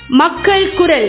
மக்கள் குரல்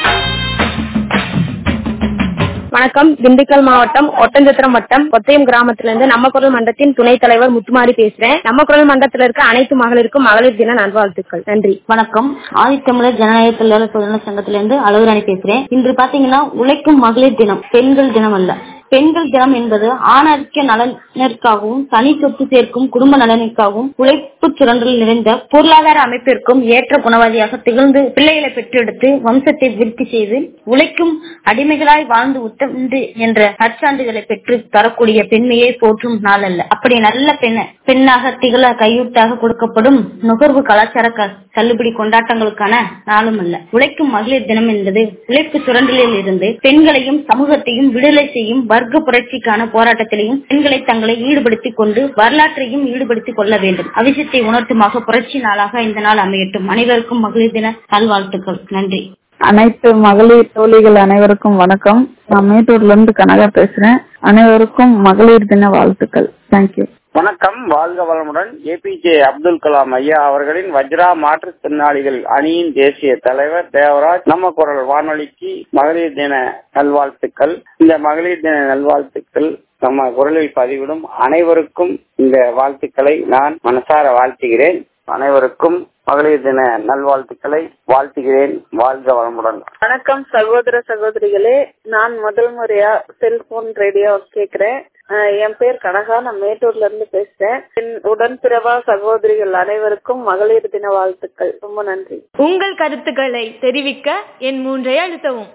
வணக்கம் திண்டுக்கல் மாவட்டம் ஒட்டஞ்சத்திரம் வட்டம் கொத்தையம் கிராமத்திலிருந்து நம்ம குரல் மன்றத்தின் துணைத் தலைவர் முத்துமாரி பேசுறேன் நம்ம குரல் மன்றத்தில் இருக்க அனைத்து மகளிருக்கும் மகளிர் தின நல்வாழ்த்துக்கள் நன்றி வணக்கம் ஆதித்தமிழர் ஜனநாயக தொழிலாளர் பொதுநல சங்கத்திலிருந்து அலுவலரணி பேசுறேன் இன்று பாத்தீங்கன்னா உழைக்கும் மகளிர் தினம் பெண்கள் தினம் அல்ல பெண்கள் தினம் என்பது ஆணாதிக்க நலனிற்காகவும் தனி சொத்து சேர்க்கும் குடும்ப நலனிற்காகவும் உழைப்பு சுரண்டல் நிறைந்த பொருளாதார அமைப்பிற்கும் ஏற்ற குணவாதியாக திகழ்ந்து பிள்ளைகளை பெற்றெடுத்து வம்சத்தை விருத்தி செய்து உழைக்கும் அடிமைகளாய் வாழ்ந்து உத்தந்து என்ற நற்சான்றிதழை பெற்று தரக்கூடிய பெண்மையை போற்றும் நாள் அல்ல அப்படி நல்ல பெண்ண பெண்ணாக திகழ கையூட்டாக கொடுக்கப்படும் நுகர்வு கலாச்சார க- தள்ளுபடி கொண்டாட்டங்களுக்கான நாளும் அல்ல உழைக்கும் மகளிர் தினம் என்பது உழைப்பு சுரண்டலில் இருந்து பெண்களையும் சமூகத்தையும் விடுதலை செய்யும் வர்க்க புரட்சிக்கான போராட்டத்திலையும் பெண்களை தங்களை ஈடுபடுத்திக் கொண்டு வரலாற்றையும் ஈடுபடுத்திக் கொள்ள வேண்டும் அவசியத்தை உணர்த்துமாக புரட்சி நாளாக இந்த நாள் அமையட்டும் அனைவருக்கும் மகளிர் தின நல்வாழ்த்துக்கள் நன்றி அனைத்து மகளிர் தோழிகள் அனைவருக்கும் வணக்கம் நான் மேட்டூர்ல இருந்து கனகா பேசுறேன் அனைவருக்கும் மகளிர் தின வாழ்த்துக்கள் தேங்க்யூ வணக்கம் வாழ்க வளமுடன் ஏபிஜே அப்துல் கலாம் ஐயா அவர்களின் வஜ்ரா மாற்றுத்திறனாளிகள் அணியின் தேசிய தலைவர் தேவராஜ் நம்ம குரல் வானொலிக்கு மகளிர் தின நல்வாழ்த்துக்கள் இந்த மகளிர் தின நல்வாழ்த்துக்கள் நம்ம குரலில் பதிவிடும் அனைவருக்கும் இந்த வாழ்த்துக்களை நான் மனசார வாழ்த்துகிறேன் அனைவருக்கும் மகளிர் தின நல்வாழ்த்துக்களை வாழ்த்துகிறேன் வாழ்க வளமுடன் வணக்கம் சகோதர சகோதரிகளே நான் முதல் முறையா செல்போன் ரேடியோ கேக்குறேன் அஹ் என் பேர் கனகா நான் மேட்டூர்ல இருந்து பேசுறேன் என் உடன்பிறவா சகோதரிகள் அனைவருக்கும் மகளிர் தின வாழ்த்துக்கள் ரொம்ப நன்றி உங்கள் கருத்துக்களை தெரிவிக்க என் மூன்றை அழுத்தவும்